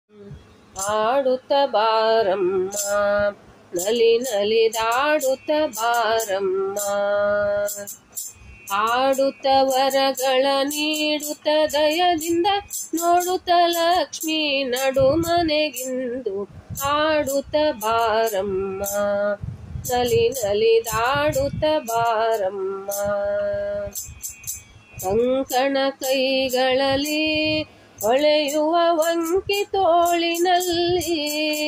ಆಡುತ್ತ ಬಾರಮ್ಮ ನಲಿ ನಲಿದಾಡುತ್ತ ಬಾರಮ್ಮ ಆಡುತ್ತ ವರಗಳ ನೀಡುತ್ತ ದಯದಿಂದ ನೋಡುತ್ತ ಲಕ್ಷ್ಮೀ ನಡು ಮನೆಗಿಂದು ಆಡುತ್ತ ಬಾರಮ್ಮ ನಲಿ ನಲಿದಾಡುತ್ತ ಬಾರಮ್ಮ ಕಂಕಣ ಕೈಗಳಲ್ಲಿ ಹೊಳೆಯುವ ವಂಕಿ ತೋಳಿನಲ್ಲಿ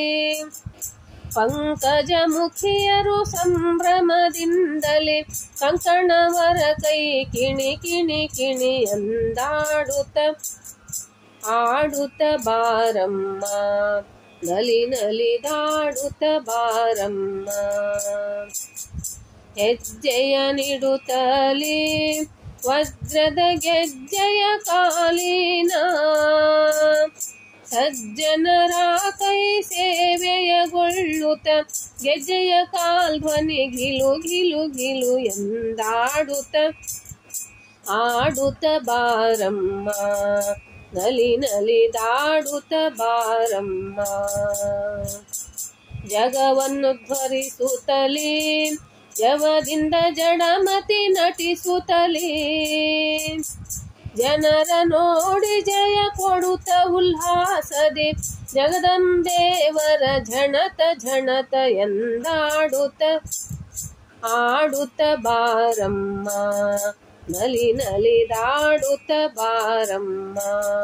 ಪಂಕಜ ಮುಖಿಯರು ಸಂಭ್ರಮದಿಂದಲೇ ಕಂಕಣವರ ಕೈ ಕಿಣಿ ಕಿಣಿ ಕಿಣಿ ಎಂದಾಡುತ್ತ ಆಡುತ್ತ ಬಾರಮ್ಮ ನಲಿ ನಲಿದಾಡುತ್ತ ಬಾರಮ್ಮ ಹೆಜ್ಜೆಯ ನಿಡುತ್ತಲೇ ವಜ್ರದ ಗೆಜ್ಜೆಯ ಕಾಲಿನ ಸಜ್ಜನರ ಕೈ ಸೇವೆಯಗೊಳ್ಳುತ್ತ ಗೆಜ್ಜೆಯ ಕಾಲ್ಧ್ವನಿ ಗಿಲು ಗಿಲು ಗಿಲು ಎಂದಾಡುತ್ತ ಆಡುತ್ತ ಬಾರಮ್ಮ ನಲಿ ನಲಿದಾಡುತ್ತ ಬಾರಮ್ಮ ಜಗವನ್ನು ಧ್ವರಿಸುತ್ತಲೇ ಜವದಿಂದ ಜಡಮತಿ ನಟಿಸುತ್ತಲೇ ಜನರ ನೋಡಿ ಜಯ ಕೊಡುತ್ತ ಉಲ್ಲಾಸದೆ ಜಗದಂದೇವರ ಝಣತ ಝಣತ ಎಂದಾಡುತ್ತ ಆಡುತ್ತ ಬಾರಮ್ಮ ನಲಿ ನಲಿದಾಡುತ್ತ ಬಾರಮ್ಮ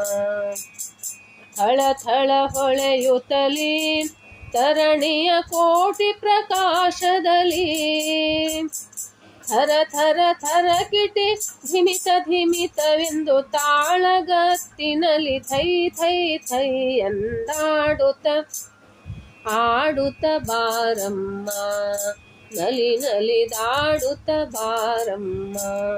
ಥಳ ಥಳ ಹೊಳೆಯುತ್ತಲೇ ತರಣಿಯ ಕೋಟಿ ಪ್ರಕಾಶದಲ್ಲಿ ಥರ ಥರ ಥರ ಕಿಟಿ ಧಿಮಿತ ಧಿಮಿತವೆಂದು ತಾಳಗತ್ತಿನಲ್ಲಿ ಥೈ ಥೈ ಥೈ ಎಂದಾಡುತ್ತ ಆಡುತ್ತ ಬಾರಮ್ಮ ನಲಿ ನಲಿದಾಡುತ್ತ ಬಾರಮ್ಮ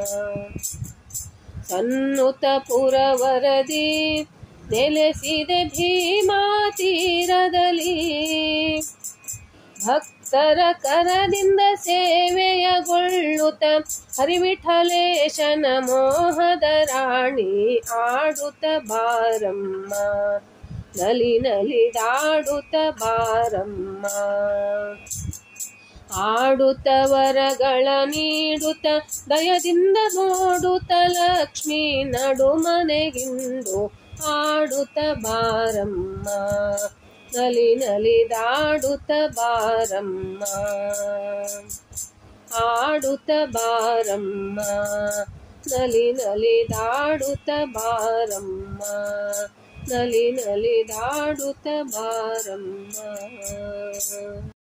ಸನ್ನುತ ಪುರವರದಿ ನೆಲೆಸಿದೆ ಭೀಮಾ ತೀರದಲ್ಲಿ ಭಕ್ತರ ಕರದಿಂದ ಸೇವೆಯಗೊಳ್ಳುತ್ತ ಹರಿವಿಠಲೇಶನ ಮೋಹದ ರಾಣಿ ಆಡುತ್ತ ಬಾರಮ್ಮ ನಲಿ ನಲಿದಾಡುತ್ತ ಬಾರಮ್ಮ ಆಡುತ್ತ ವರಗಳ ನೀಡುತ್ತ ದಯದಿಂದ ನೋಡುತ್ತ ಲಕ್ಷ್ಮೀ ನಡು ಮನೆಗಿಂದು ಆಡುತ್ತ ಬಾರಮ್ಮ ನಲಿ ನಲಿದಾಡುತ್ತ ಬಾರಮ್ಮ ಆಡುತ್ತ ಬಾರಮ್ಮ ನಲಿ ನಲಿದಾಡುತ್ತ ಬಾರಮ್ಮ ನಲಿ ನಲಿದಾಡುತ್ತ ಬಾರಮ್ಮ